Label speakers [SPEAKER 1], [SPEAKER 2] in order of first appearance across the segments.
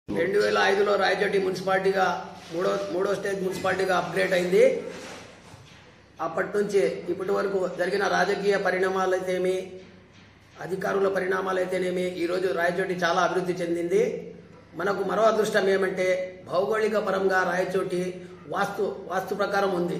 [SPEAKER 1] రెండు వేల ఐదులో రాయచోటి మున్సిపాలిటీగా మూడో మూడో స్టేజ్ మున్సిపాలిటీగా అప్గ్రేడ్ అయింది అప్పటి నుంచి ఇప్పటి వరకు జరిగిన రాజకీయ పరిణామాలు అయితేమి అధికారుల పరిణామాలు అయితేనేమి ఈరోజు రాయచోటి చాలా అభివృద్ధి చెందింది మనకు మరో అదృష్టం ఏమంటే భౌగోళిక పరంగా రాయచోటి వాస్తు వాస్తు ప్రకారం ఉంది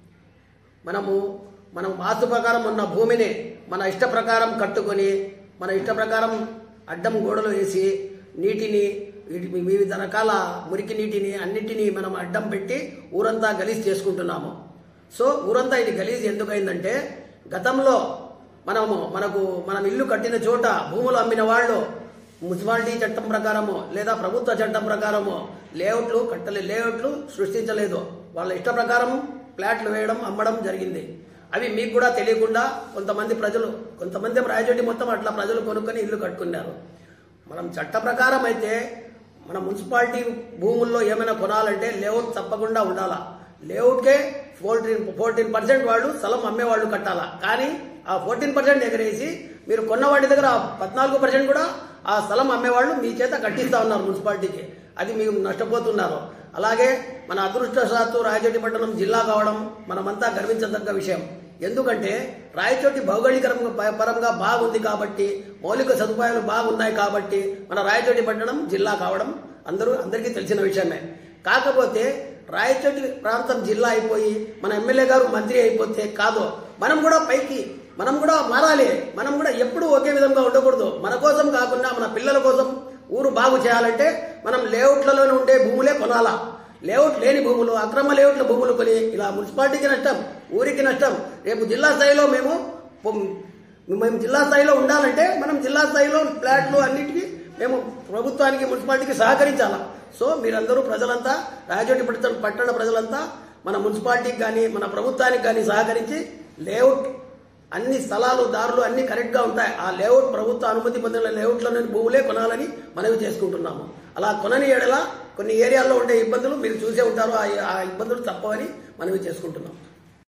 [SPEAKER 1] మనము మనం వాస్తు ప్రకారం ఉన్న భూమిని మన ఇష్ట ప్రకారం కట్టుకొని మన ఇష్ట ప్రకారం అడ్డం గోడలు వేసి నీటిని వీటి- వివిధ రకాల మురికి నీటిని అన్నిటినీ మనం అడ్డం పెట్టి ఊరంతా గలీజ్ చేసుకుంటున్నాము సో ఊరంతా ఇది గలీజ్ ఎందుకైందంటే గతంలో మనము మనకు మనం ఇల్లు కట్టిన చోట భూములు అమ్మిన వాళ్ళు మున్సిపాలిటీ చట్టం ప్రకారము లేదా ప్రభుత్వ చట్టం ప్రకారము లేఅవుట్లు కట్టలే లేఅవుట్లు సృష్టించలేదు వాళ్ళ ఇష్ట ప్రకారం ఫ్లాట్లు వేయడం అమ్మడం జరిగింది అవి మీకు కూడా తెలియకుండా కొంతమంది ప్రజలు కొంతమంది రాయచోటి మొత్తం అట్లా ప్రజలు కొనుక్కొని ఇల్లు కట్టుకున్నారు మనం చట్ట ప్రకారం అయితే మన మున్సిపాలిటీ భూముల్లో ఏమైనా కొనాలంటే లేఅవుట్ తప్పకుండా ఉండాలా లేఅవుట్కే ఫోర్టీన్ ఫోర్టీన్ పర్సెంట్ వాళ్ళు స్థలం అమ్మేవాళ్ళు కట్టాలా కానీ ఆ ఫోర్టీన్ పర్సెంట్ ఎగరేసి మీరు కొన్న వాటి దగ్గర ఆ పద్నాలుగు పర్సెంట్ కూడా ఆ స్థలం అమ్మేవాళ్ళు మీ చేత కట్టిస్తా ఉన్నారు మున్సిపాలిటీకి అది మీరు నష్టపోతున్నారు అలాగే మన అదృష్టశాత్తు రాయచోటి పట్టణం జిల్లా కావడం మనమంతా గర్వించదగ్గ విషయం ఎందుకంటే రాయచోటి భౌగోళికరంగా ప- పరంగా బాగుంది కాబట్టి మౌలిక సదుపాయాలు బాగున్నాయి కాబట్టి మన రాయచోటి పట్టణం జిల్లా కావడం అందరూ అందరికీ తెలిసిన విషయమే కాకపోతే రాయచోటి ప్రాంతం జిల్లా అయిపోయి మన ఎమ్మెల్యే గారు మంత్రి అయిపోతే కాదు మనం కూడా పైకి మనం కూడా మారాలి మనం కూడా ఎప్పుడూ ఒకే విధంగా ఉండకూడదు మన కోసం కాకుండా మన పిల్లల కోసం ఊరు బాగు చేయాలంటే మనం లేఅవుట్లలోనే ఉండే భూములే కొనాలా లేఅవుట్ లేని భూములు అక్రమ లేఅవుట్ల భూములు కొని ఇలా మున్సిపాలిటీకి నష్టం ఊరికి నష్టం రేపు జిల్లా స్థాయిలో మేము పొం- మేము జిల్లా స్థాయిలో ఉండాలంటే మనం జిల్లా స్థాయిలో ఫ్లాట్లు అన్నిటికీ మేము ప్రభుత్వానికి మున్సిపాలిటీకి సహకరించాలా సో మీరందరూ ప్రజలంతా రాయచోటి పట్టణ పట్టణ ప్రజలంతా మన మున్సిపాలిటీకి కానీ మన ప్రభుత్వానికి కానీ సహకరించి లేఅవుట్ అన్ని స్థలాలు దారులు అన్ని కరెక్ట్ గా ఉంటాయి ఆ లేఅవుట్ ప్రభుత్వ అనుమతి పొందిన లేఅవుట్లోని భూములే కొనాలని మనవి చేసుకుంటున్నాము అలా కొనని ఎడల కొన్ని ఏరియాల్లో ఉండే ఇబ్బందులు మీరు చూసే ఉంటారు ఆ- ఆ ఇబ్బందులు తప్పవని మనవి చేసుకుంటున్నాం